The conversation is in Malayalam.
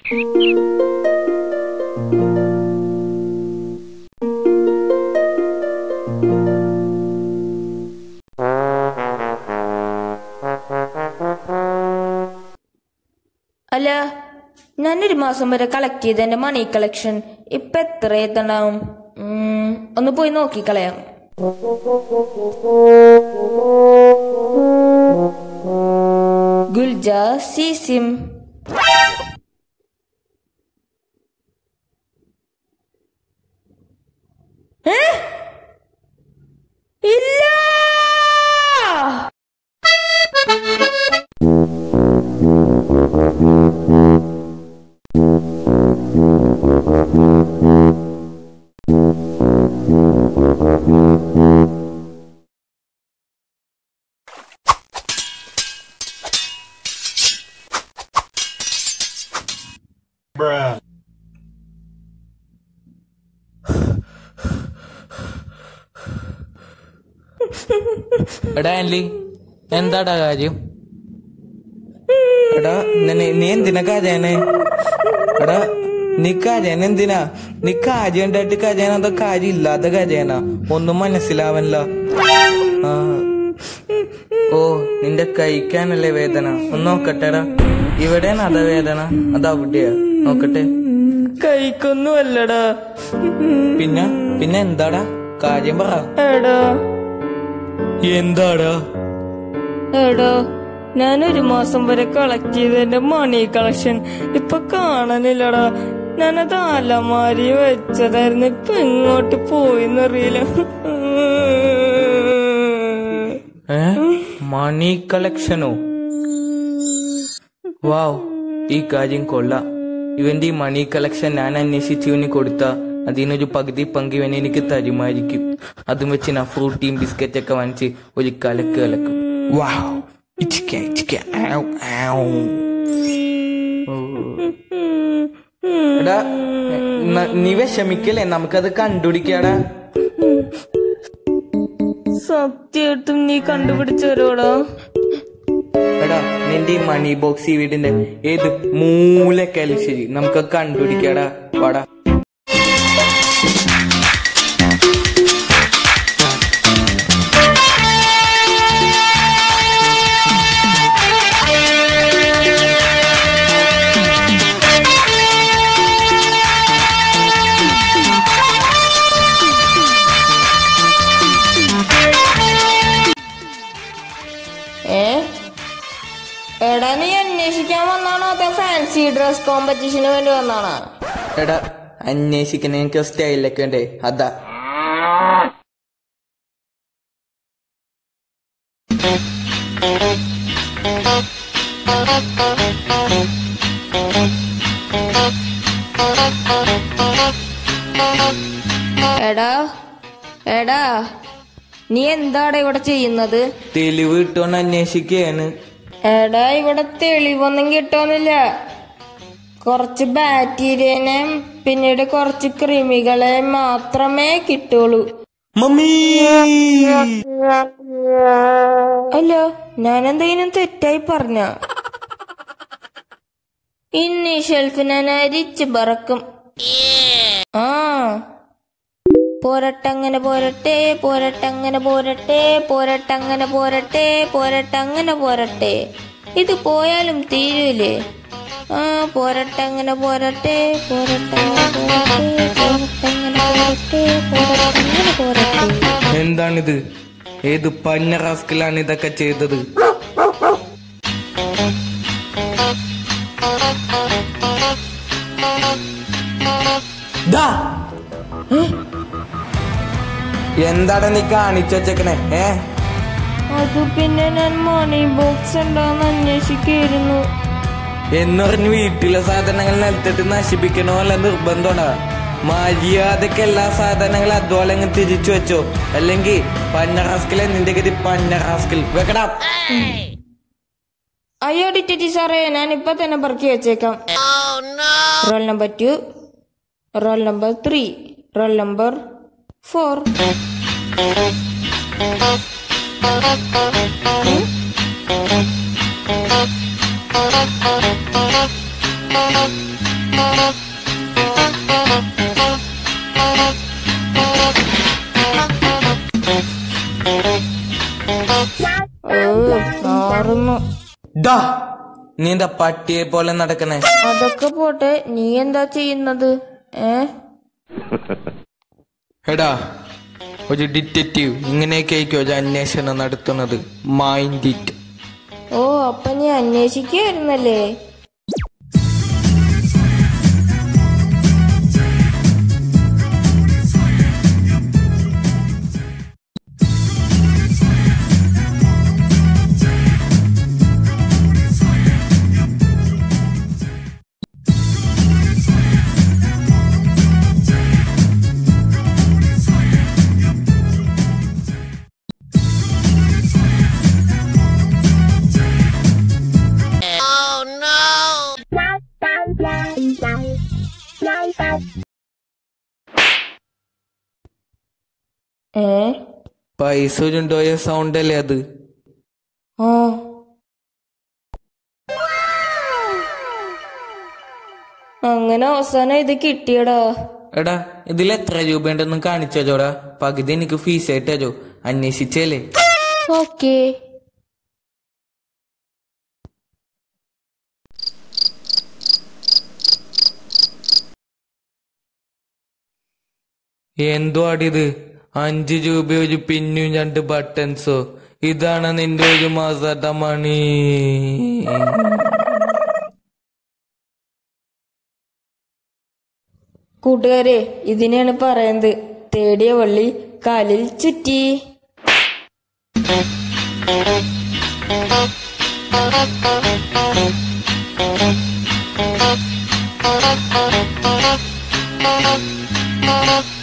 അല്ല ഞാനൊരു മാസം വരെ കളക്ട് ചെയ്ത എന്റെ മണി കളക്ഷൻ ഇപ്പൊ എത്ര എത്തണ്ടാവും ഉം, ഒന്ന് പോയി നോക്കിക്കളയാം ഗുൽജ സീസിം ഏ? ഇല്ല എടാ ആൻലി എന്താടാ കാര്യം എടാ നിന്നെ- നീ എന്തിനാ കരയണേ എടാ നീ കരയണ എന്തിനാ നീ കാര്യം ഉണ്ടായിട്ട് കരയണ അതോ കാര്യം ഇല്ലാതെ കരയണ ഒന്നും മനസ്സിലാവല്ല ആ. ഓ നിന്റെ കഴിക്കാനല്ലേ വേദന ഒന്ന് നോക്കട്ടെടാ ഇവിടെയാണ് അതാ വേദന അത് അവിടെയാ നോക്കട്ടെ കഴിക്കൊന്നുമല്ലടാ പിന്നെ പിന്നെ എന്താടാ കാര്യം പറ എടാ എന്താടാ എടാ ഞാനൊരു മാസം വരെ കളക്ട് ചെയ്ത എന്റെ മണി കളക്ഷൻ ഇപ്പൊ കാണാനില്ലടാ ഞാനത് അലമാരി വെച്ചതായിരുന്നു ഇപ്പൊ എങ്ങോട്ട് പോയിന്നറിയില്ല ഏ മണി കളക്ഷനോ വാവ് ഈ കാര്യം കൊള്ളാം ഇവന്റെ ഈ മണി കളക്ഷൻ ഞാൻ അന്വേഷിച്ച് ഇവന് കൊടുത്ത അതിനൊരു പകുതി പങ്ക് ഇവൻ എനിക്ക് തരുമായിരിക്കും അതും വെച്ച് ഞാൻ ഫ്രൂട്ടിയും ബിസ്ക്കറ്റ് ഒക്കെ വാങ്ങിച്ച് ഒരു കലക്ക് കലക്കും വാവ് ഇച്ചിക്ക, ഇച്ചിക്ക, ആവ്, ആവ്. ഓ. എടാ ന- നീ വിഷമിക്കല്ലേ നമുക്കത് കണ്ടുപിടിക്കാടാ സത്യമായിട്ടും നീ കണ്ടുപിടിച്ചവരോടാ എടാ നിന്റെ ഈ മണി ബോക്സ് ഈ വീടിന്റെ ഏത് മൂലക്കായാലും ശരി നമുക്ക് കണ്ടുപിടിക്കാടാ വാടാ ഏ എടാ നീ അന്വേഷിക്കാൻ വന്നാണോ അതോ ഫാൻസി ഡ്രസ് കോമ്പറ്റീഷന് വേണ്ടി വന്നാണോ എടാ അന്വേഷിക്കണ എനിക്ക് സ്റ്റൈലൊക്കെ ഉണ്ടേ അതാ എടാ എടാ നീ എന്താടാ ഇവിടെ ചെയ്യുന്നത് തെളിവ് കിട്ടുകൊണ്ട് അന്വേഷിക്കുകയാണ് എടാ ഇവിടെ തെളിവൊന്നും കിട്ടുന്നില്ല കുറച്ച് ബാക്ടീരിയനെ പിന്നീട് കുറച്ച് കൃമികളെ മാത്രമേ കിട്ടുള്ളൂ മമ്മി അല്ല ഞാൻ എന്തെങ്കിലും തെറ്റായി പറഞ്ഞ ഇന്ന് ഈ ഷെൽഫ് ഞാൻ അരിച്ച് പറക്കും ആ പോരട്ടങ്ങനെ പോരട്ടെ പോരട്ടങ്ങനെ പോരട്ടെ പോരട്ടങ്ങനെ പോരട്ടെ പോരട്ടങ്ങനെ പോരട്ടെ ഇത് പോയാലും തീരൂലേ ആ പോരട്ടങ്ങനെ പോരട്ടെ പോരട്ടങ്ങനെ പോരട്ടെ പോരട്ടങ്ങനെ പോരട്ടെ പോരട്ടങ്ങനെ പോരട്ടെ എന്താണിത് ഏത് പന്ന റാസ്കിലാണ് ഇതൊക്കെ ചെയ്തത് ദാ. എന്താടാ നീ കാണിച്ചു വച്ചേക്കണേ ഏ അത് പിന്നെ ഞാൻ മണി ബോക്സ് ഉണ്ടോന്ന് അന്വേഷിക്കായിരുന്നു എന്ന് പറഞ്ഞ് വീട്ടിലെ സാധനങ്ങൾ നിലത്തിട്ട് നശിപ്പിക്കണോ അല്ല നിർബന്ധമാ മര്യാദക്ക് എല്ലാ സാധനങ്ങളും അതുപോലെ അങ്ങ് തിരിച്ചു വെച്ചോ അല്ലെങ്കിൽ പന്ന റാസ്കിൽ നിന്റെ ഗതി പന്ന റാസ്കിൽ വെക്കടാ അയ്യോ ഡിറ്റി സാറേ ഞാൻ ഇപ്പൊ തന്നെ പറക്കി വെച്ചേക്കാം roll number two roll number three roll number four ഡാ നീ എന്താ പട്ടിയെ പോലെ നടക്കണേ അതൊക്കെ പോട്ടെ നീ എന്താ ചെയ്യുന്നത് ഏ എടാ ഒരു ഡിറ്റക്റ്റീവ് ഇങ്ങനെയൊക്കെ ആയിരിക്കും ഒരു അന്വേഷണം നടത്തുന്നത് മൈൻഡ് ഇറ്റ് ഓ അപ്പൊ നീ അന്വേഷിക്കായിരുന്നല്ലേ ഏ പൈസ ഉരുണ്ടോയ സൗണ്ട് അല്ലേ അത് ആ അങ്ങനെ അവസാനം ഇത് കിട്ടിയടാ എടാ ഇതിൽ എത്ര രൂപയുണ്ടെന്ന് കാണിച്ചോടാ പകുതി എനിക്ക് ഫീസ് ആയിട്ട് തരോ അന്വേഷിച്ചേലേ ഓക്കേ എന്തോ അടിയത് അഞ്ച് രൂപ ഒരു പിന്നും രണ്ട് ബട്ടൺസോ ഇതാണ് നിന്റെ ഒരു മാസത്തെ മണി കൂട്ടുകാരെ ഇതിനെയാണ് പറയുന്നത് തേടിയ വള്ളി കാലിൽ ചുറ്റി Thank you.